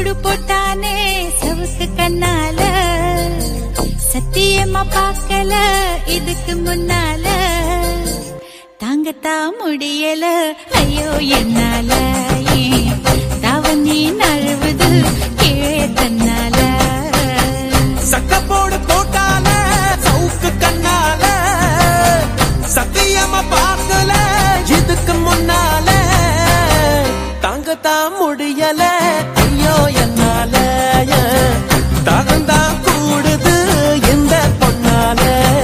போடு போட்டானே சவுக்கு கண்ணால சத்தியமா பார்க்கல இதுக்கு முன்னால தாங்கத்தான் முடியல ஐயோ என்னால ஏன் தாவணி நழுவுது கீழே தன்னால சக்கப்போடு போட்டால சவுக்கு கண்ணால சத்தியமா பார்க்கல இதுக்கு முன்னால தாங்கத்தான் முடியல ஐயோ என்னால தாகந்தான் கூடுது இந்த பொண்ணால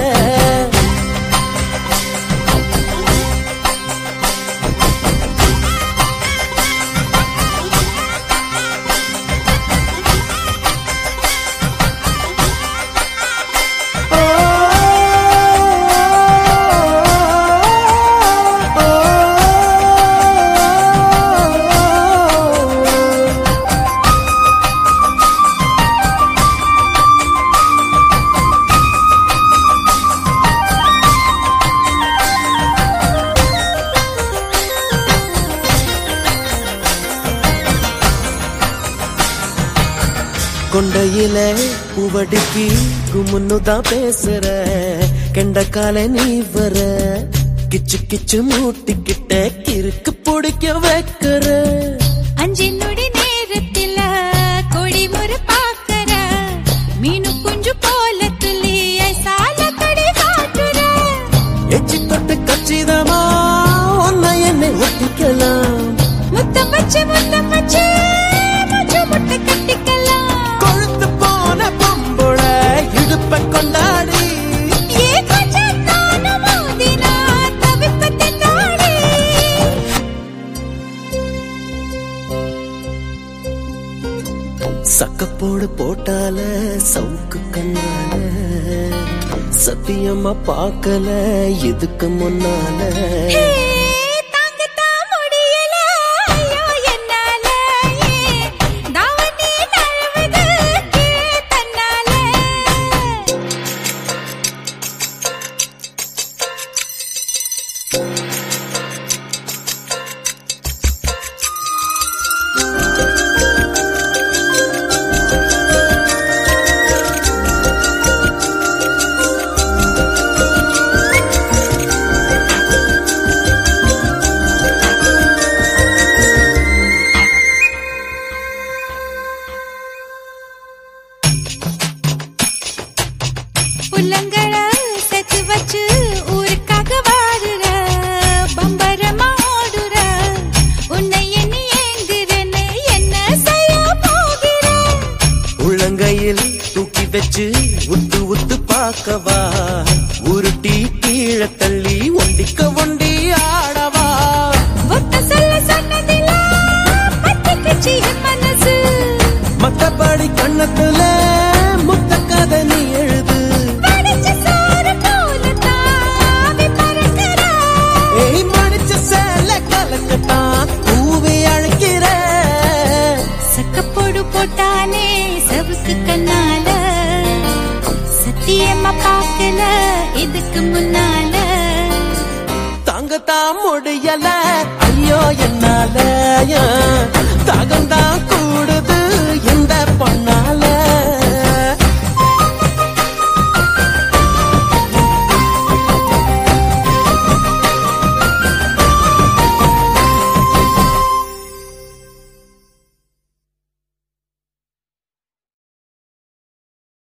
கொண்டையில பூவடிக்கு குமுன்னுதான் பேசுற கெண்டக்கால நீ வர கிச்சு கிச்சு மூட்டிக்கிட்ட கிறுக்கு பிடிக்க வைக்கிற அஞ்சு நொடி நேரத்தில கொடி முறை பாக்கற மீனு குஞ்சு போல துள்ளி சால கடி காட்டுற எச்சி தொட்டு கச்சிதமா ஒன்ன என்னை ஒட்டிக்கலாம் முத்தம் வச்சு முத்தம் வச்சு முச்சு முட்டை கட்டிக்கலாம் கொழுத்து போன பொம்புள இடுப்ப கொண்டாடி ஏ கொஞ்சம் தான மோதினா தவிப்பத்தை தாடி சக்கப்போடு போட்டால சவுக்கு கண்ணால சத்தியமா பார்க்கல இதுக்கு முன்னால ஹே, தாங்கத்தான் முடியல ஐயோ என்னால ஏன் தாவணி நழுவுது கீழே தன்னால புல்லங்கள சேர்த்து வச்சு ஊருக்காக வாடுற பம்பரமா ஓடுற உன்னை எண்ணி ஏங்குறேன்னு என்ன செய்ய போகிற உள்ளங்கையில் தூக்கி வச்சு உத்து உத்து பார்க்கவா உருட்டி கீழே தள்ளி ஒண்டிக்க ஒண்டி ஆடவா ஒத்த சொல்ல சொன்னதில்ல பத்திக்குச்சு என் மனசு மத்தபடி கண்ணத்துல முத்த கதை நீ எழுது படிச்ச சோறு போல தாவி பறக்கிற ஏய் மடிச்ச சேல கலக்கத்தான் பூவி அழைக்கிற சக்கப்போடு போட்டானே சவுக்கு கண்ணால சத்தியமா பார்க்கல இதுக்கு முன்னால தாங்கத்தான் முடியல ஐயோ என்னால